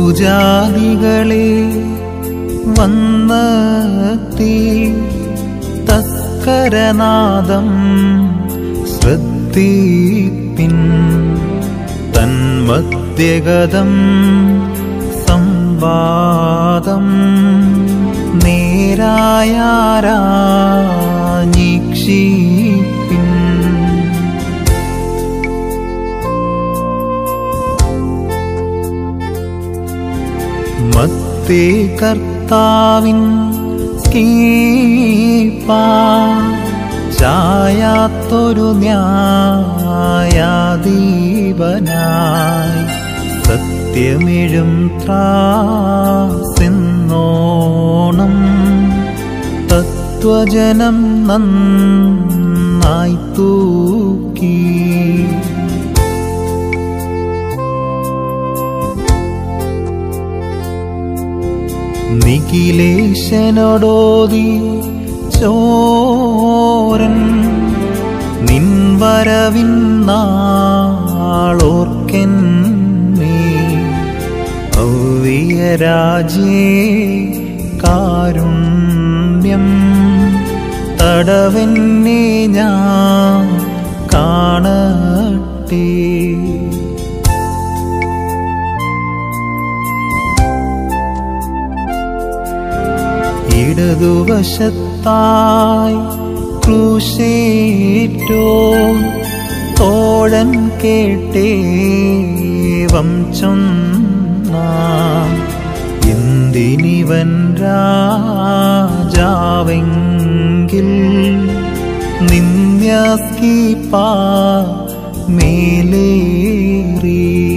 ഭൂജാതികളെ വന്നെത്തി തസ്കരനാദം ശ്രദ്ധിപ്പിൻ തന്മദ്യഗതം സംവാദം നേരായാരാഞ്ഞീക്ഷിപ്പിൻ മത്തേ കർത്താവിൻ സ്കീപ്പാ ചായാത്തൊരു ന്യായാദീപനായി സത്യമിഴും ത്രാസെന്നോണം തത്വജനം നന്നായി തൂക്കി നിഖിലേശനോടോതി ചോരൻ നിൻവരവിൻ നാളോർക്കെന്നേ ഔവിയരാജേ കാരുണ്യം തടവെന്നെ ഞാൻ കാണട്ടെ ഇടതുവശത്തായി ക്രൂശേറ്റോ തോഴൻ കേട്ടേവം ചൊന്ന എന്തിനിവൻ രാജാവെങ്കിൽ നിന്യസ്കീപ്പാ മേലേറി